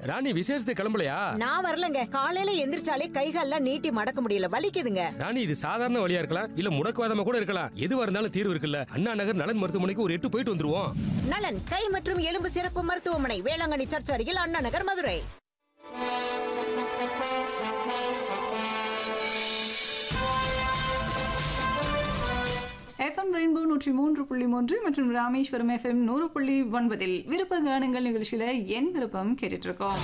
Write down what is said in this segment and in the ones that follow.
ராணி விசேஷத்துக்கு கிளம்பலையா நான் வரலங்க காலையில எந்திரிச்சாலே கைகால்லாம் நீட்டி மடக்க முடியல வலிக்குதுங்க ராணி இது சாதாரண வழியா இருக்கலாம் இல்ல முடக்குவாதமா கூட இருக்கலாம் எதுவா இருந்தாலும் தீர்வு இருக்குல்ல அண்ணா நகர் நலன் மருத்துவமனைக்கு ஒரு எட்டு போயிட்டு வந்துருவோம் நலன் கை மற்றும் எலும்பு சிறப்பு மருத்துவமனை வேளாங்கண்ணி சர்ச் அருகில் அண்ணா நகர் மதுரை எஃப்எம் ரெயின்போ நூற்றி மூன்று புள்ளி மூன்று மற்றும் ராமேஸ்வரம் எஃப்எம் நூறு புள்ளி ஒன்பதில் விருப்ப கானங்கள் நிகழ்ச்சியில என் விருப்பம் கேட்டுட்டு இருக்கோம்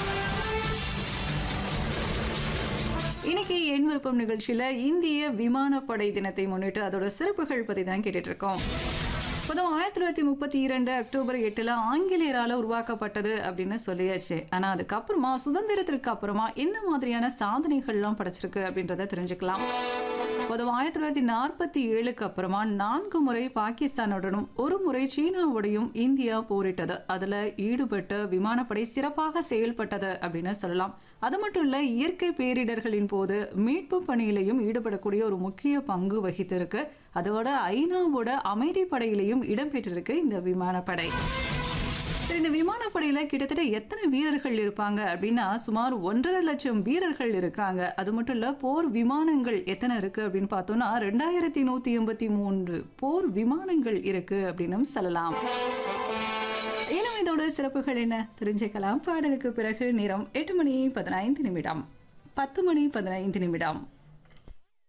இன்னைக்கு என் விருப்பம் நிகழ்ச்சியில இந்திய விமானப்படை தினத்தை முன்னிட்டு அதோட சிறப்புகள் பத்தி தான் கேட்டுட்டு இருக்கோம் பொதுவாக ஆயிரத்தி தொள்ளாயிரத்தி முப்பத்தி இரண்டு அக்டோபர் எட்டுல ஆங்கிலேயரால உருவாக்கப்பட்டது அப்படின்னு சொல்லியாச்சு ஆனா அதுக்கப்புறமா சுதந்திரத்திற்கு அப்புறமா என்ன மாதிரியான சாதனைகள்லாம் படைச்சிருக்கு அப்படின்றத தெரிஞ்சுக்கலாம் பொதுவாக ஆயிரத்தி தொள்ளாயிரத்தி நாற்பத்தி ஏழுக்கு அப்புறமா நான்கு முறை பாகிஸ்தானுடனும் ஒரு முறை சீனாவோடையும் இந்தியா போரிட்டது அதுல ஈடுபட்ட விமானப்படை சிறப்பாக செயல்பட்டது அப்படின்னு சொல்லலாம் அது மட்டும் இல்ல இயற்கை பேரிடர்களின் போது மீட்பு பணியிலையும் ஈடுபடக்கூடிய ஒரு முக்கிய பங்கு வகித்திருக்கு அதோட ஐநாவோட அமைதி படையிலையும் இடம்பெற்றிருக்கு இந்த விமானப்படை சரி இந்த விமானப்படையில கிட்டத்தட்ட எத்தனை வீரர்கள் இருப்பாங்க அப்படின்னா சுமார் ஒன்றரை லட்சம் வீரர்கள் இருக்காங்க அது மட்டும் இல்ல போர் விமானங்கள் எத்தனை இருக்கு அப்படின்னு பார்த்தோம்னா ரெண்டாயிரத்தி நூத்தி எண்பத்தி மூன்று போர் விமானங்கள் இருக்கு அப்படின்னு சொல்லலாம் இன்னும் இதோட சிறப்புகள் என்ன தெரிஞ்சுக்கலாம் பாடலுக்கு பிறகு நேரம் எட்டு மணி பதினைந்து நிமிடம் பத்து மணி பதினைந்து நிமிடம்